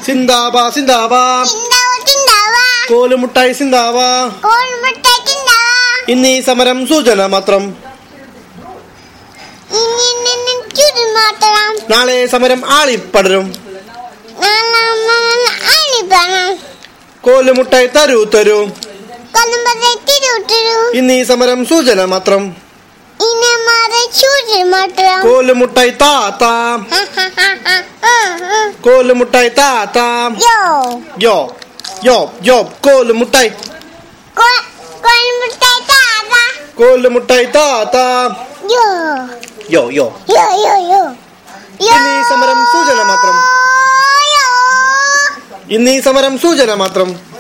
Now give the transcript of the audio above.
സിന്ദാബാ സിന്ദാബാ ചിന്താവോ ചിന്താവാ കോലുമുട്ടായി സിന്ദാബാ കോൾമുട്ടായി ചിന്താവാ ഇന്നീ സമരം സൂചന മാത്രം ഇനി നിന്ന് ചുരു മാത്രം നാളെ സമരം ആളിപ്പടരും ആണിപ്പണം കോലുമുട്ടായി തരൂ തരൂ കൊല്ലുമ്പത്തെ തിരുത്തിരു ഇന്നീ സമരം സൂചന മാത്രം ഇനി മാറി ചുരു മാത്രം കോലുമുട്ടായി താത്ത കോലുമുട്ടായി താത്ത യോ യോ യോ യോ കോലുമുട്ടായി കോൾമുട്ടായി താത കോലുമുട്ടായി താത്ത യോ യോ യോ യോ യോ യോ ഇന്നീ സമരം സൂചന മാത്രം യോ ഇന്നീ സമരം സൂചന മാത്രം